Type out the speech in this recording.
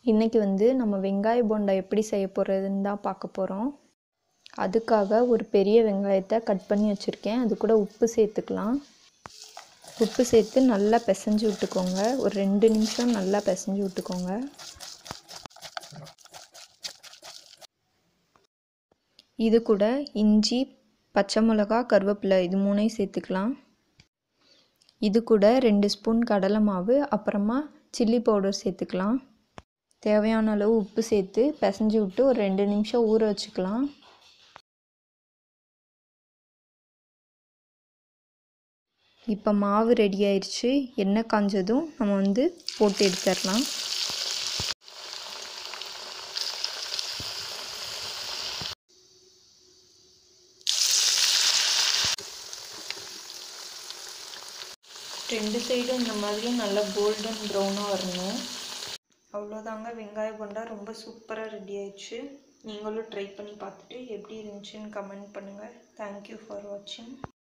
இன்றைக்கி வந்து நம்ம வெங்காய போண்டா எப்படி செய்ய போகிறதுன்னு தான் பார்க்க போகிறோம் அதுக்காக ஒரு பெரிய வெங்காயத்தை கட் பண்ணி வச்சுருக்கேன் அது கூட உப்பு சேர்த்துக்கலாம் உப்பு சேர்த்து நல்லா பிசைஞ்சு விட்டுக்கோங்க ஒரு ரெண்டு நிமிஷம் நல்லா பிசைஞ்சு விட்டுக்கோங்க இது கூட இஞ்சி பச்சை மிளகா கருவேப்பிலை இது மூணையும் சேர்த்துக்கலாம் இது கூட ரெண்டு ஸ்பூன் கடலை மாவு அப்புறமா சில்லி பவுடர் சேர்த்துக்கலாம் தேவையான அளவு உப்பு சேர்த்து பிசைஞ்சு விட்டு ஒரு ரெண்டு நிமிஷம் ஊற வச்சுக்கலாம் இப்போ மாவு ரெடி ஆயிடுச்சு எண்ணெய் காஞ்சதும் நம்ம வந்து போட்டு எடுத்துடலாம் ரெண்டு சைடும் இந்த மாதிரி நல்லா கோல்டன் ப்ரௌனாக வரணும் அவ்வளோதாங்க வெங்காய போண்டா ரொம்ப சூப்பராக ரெடி ஆயிடுச்சு நீங்களும் ட்ரை பண்ணி பார்த்துட்டு எப்படி இருந்துச்சுன்னு கமெண்ட் பண்ணுங்கள் தேங்க்யூ ஃபார் வாட்சிங்